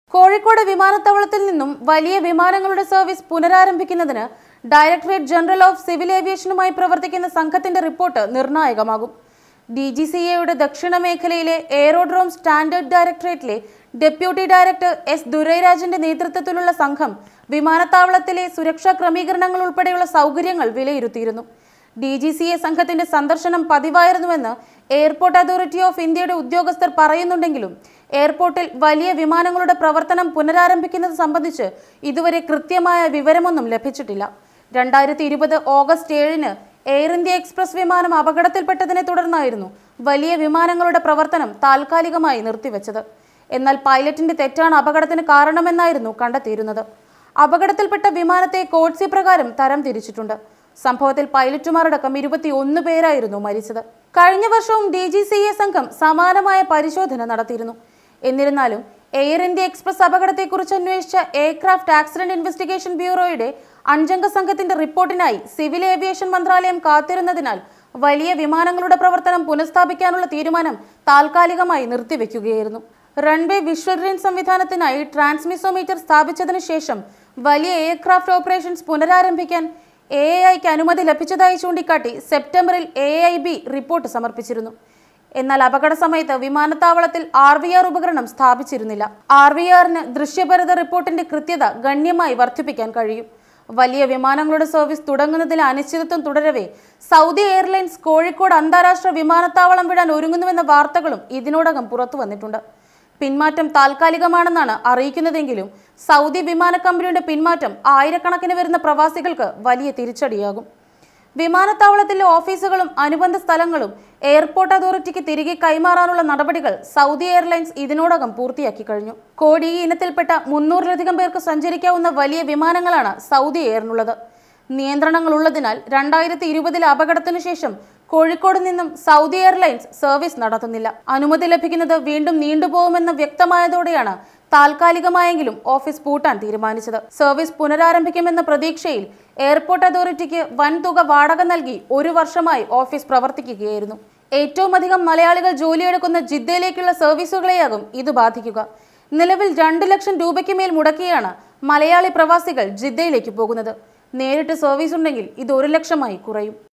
കോഴിക്കോട് വിമാനത്താവളത്തിൽ നിന്നും വലിയ വിമാനങ്ങളുടെ സർവീസ് പുനരാരംഭിക്കുന്നതിന് ഡയറക്ടറേറ്റ് ജനറൽ ഓഫ് സിവിൽ ഏവിയേഷനുമായി പ്രവർത്തിക്കുന്ന സംഘത്തിന്റെ റിപ്പോർട്ട് നിർണായകമാകും ഡി ജി സി എയുടെ ദക്ഷിണ മേഖലയിലെ എയറോഡ്രോം സ്റ്റാൻഡേർഡ് ഡയറക്ടറേറ്റിലെ ഡെപ്യൂട്ടി ഡയറക്ടർ എസ് ദുരൈരാജിന്റെ നേതൃത്വത്തിലുള്ള സംഘം വിമാനത്താവളത്തിലെ സുരക്ഷാ ക്രമീകരണങ്ങൾ ഉൾപ്പെടെയുള്ള സൗകര്യങ്ങൾ വിലയിരുത്തിയിരുന്നു ഡി ജി സി എ സംഘത്തിന്റെ സന്ദർശനം പതിവായിരുന്നുവെന്ന് എയർപോർട്ട് അതോറിറ്റി ഓഫ് ഇന്ത്യയുടെ ഉദ്യോഗസ്ഥർ പറയുന്നുണ്ടെങ്കിലും എയർപോർട്ടിൽ വലിയ വിമാനങ്ങളുടെ പ്രവർത്തനം പുനരാരംഭിക്കുന്നത് സംബന്ധിച്ച് ഇതുവരെ കൃത്യമായ വിവരമൊന്നും ലഭിച്ചിട്ടില്ല രണ്ടായിരത്തി ഇരുപത് ഓഗസ്റ്റ് ഏഴിന് എയർ ഇന്ത്യ എക്സ്പ്രസ് വിമാനം അപകടത്തിൽപ്പെട്ടതിനെ തുടർന്നായിരുന്നു വലിയ വിമാനങ്ങളുടെ പ്രവർത്തനം താൽക്കാലികമായി നിർത്തിവെച്ചത് എന്നാൽ പൈലറ്റിന്റെ തെറ്റാണ് അപകടത്തിന് കാരണമെന്നായിരുന്നു കണ്ടെത്തിയിരുന്നത് അപകടത്തിൽപ്പെട്ട വിമാനത്തെ കോഡ്സി പ്രകാരം തരം തിരിച്ചിട്ടുണ്ട് സംഭവത്തിൽ പൈലറ്റുമാരടക്കം ഇരുപത്തിയൊന്ന് പേരായിരുന്നു മരിച്ചത് കഴിഞ്ഞ വർഷവും ഡി ജി സി എ സംഘം സമാനമായ പരിശോധന നടത്തിയിരുന്നു എന്നിരുന്നാലും എയർ ഇന്ത്യ എക്സ്പ്രസ് അപകടത്തെക്കുറിച്ച് അന്വേഷിച്ച എയർക്രാഫ്റ്റ് ആക്സിഡന്റ് ഇൻവെസ്റ്റിഗേഷൻ ബ്യൂറോയുടെ അഞ്ചംഗ സംഘത്തിന്റെ റിപ്പോർട്ടിനായി സിവിൽ ഏവിയേഷൻ മന്ത്രാലയം കാത്തിരുന്നതിനാൽ വലിയ വിമാനങ്ങളുടെ പ്രവർത്തനം പുനഃസ്ഥാപിക്കാനുള്ള തീരുമാനം താൽക്കാലികമായി നിർത്തിവെക്കുകയായിരുന്നു റൺവേ വിഷ്വൽ റെയിൻ സംവിധാനത്തിനായി ട്രാൻസ്മിസോമീറ്റർ സ്ഥാപിച്ചതിനു ശേഷം വലിയ എയർക്രാഫ്റ്റ് ഓപ്പറേഷൻസ് പുനരാരംഭിക്കാൻ എ ഐക്ക് അനുമതി ലഭിച്ചതായി ചൂണ്ടിക്കാട്ടി സെപ്റ്റംബറിൽ എ ഐ ബി റിപ്പോർട്ട് സമർപ്പിച്ചിരുന്നു എന്നാൽ അപകട സമയത്ത് വിമാനത്താവളത്തിൽ ആർ വി ആർ ഉപകരണം സ്ഥാപിച്ചിരുന്നില്ല ആർ വി ആറിന് ദൃശ്യപരത റിപ്പോർട്ടിന്റെ കൃത്യത ഗണ്യമായി വർദ്ധിപ്പിക്കാൻ കഴിയും വലിയ വിമാനങ്ങളുടെ സർവീസ് തുടങ്ങുന്നതിൽ അനിശ്ചിതത്വം തുടരവേ സൗദി എയർലൈൻസ് കോഴിക്കോട് അന്താരാഷ്ട്ര വിമാനത്താവളം വിടാൻ ഒരുങ്ങുന്നുവെന്ന വാർത്തകളും ഇതിനോടകം പുറത്തു വന്നിട്ടുണ്ട് പിന്മാറ്റം താൽക്കാലികമാണെന്നാണ് അറിയിക്കുന്നതെങ്കിലും സൗദി വിമാന കമ്പനിയുടെ പിന്മാറ്റം ആയിരക്കണക്കിന് വരുന്ന പ്രവാസികൾക്ക് വലിയ തിരിച്ചടിയാകും വിമാനത്താവളത്തിലെ ഓഫീസുകളും അനുബന്ധ സ്ഥലങ്ങളും എയർപോർട്ട് അതോറിറ്റിക്ക് തിരികെ കൈമാറാനുള്ള നടപടികൾ സൗദി എയർലൈൻസ് ഇതിനോടകം പൂർത്തിയാക്കി കഴിഞ്ഞു കോടി ഈ ഇനത്തിൽപ്പെട്ട മുന്നൂറിലധികം പേർക്ക് സഞ്ചരിക്കാവുന്ന വലിയ വിമാനങ്ങളാണ് സൗദി എയറിനുള്ളത് നിയന്ത്രണങ്ങൾ ഉള്ളതിനാൽ രണ്ടായിരത്തി ഇരുപതിലെ അപകടത്തിനു ശേഷം കോഴിക്കോട് നിന്നും സൗദി എയർലൈൻസ് സർവീസ് നടത്തുന്നില്ല അനുമതി ലഭിക്കുന്നത് വീണ്ടും നീണ്ടുപോകുമെന്ന് വ്യക്തമായതോടെയാണ് താൽക്കാലികമായെങ്കിലും ഓഫീസ് പൂട്ടാൻ തീരുമാനിച്ചത് സർവീസ് പുനരാരംഭിക്കുമെന്ന പ്രതീക്ഷയിൽ എയർപോർട്ട് അതോറിറ്റിക്ക് വൻതുക വാടക നൽകി ഒരു വർഷമായി ഓഫീസ് പ്രവർത്തിക്കുകയായിരുന്നു ഏറ്റവും അധികം മലയാളികൾ ജോലിയെടുക്കുന്ന ജിദ്ദയിലേക്കുള്ള സർവീസുകളെയാകും ഇത് ബാധിക്കുക നിലവിൽ രണ്ട് ലക്ഷം രൂപയ്ക്ക് മേൽ മുടക്കിയാണ് മലയാളി പ്രവാസികൾ ജിദ്ദയിലേക്ക് പോകുന്നത് നേരിട്ട് സർവീസ് ഉണ്ടെങ്കിൽ ഇത് ഒരു ലക്ഷമായി കുറയും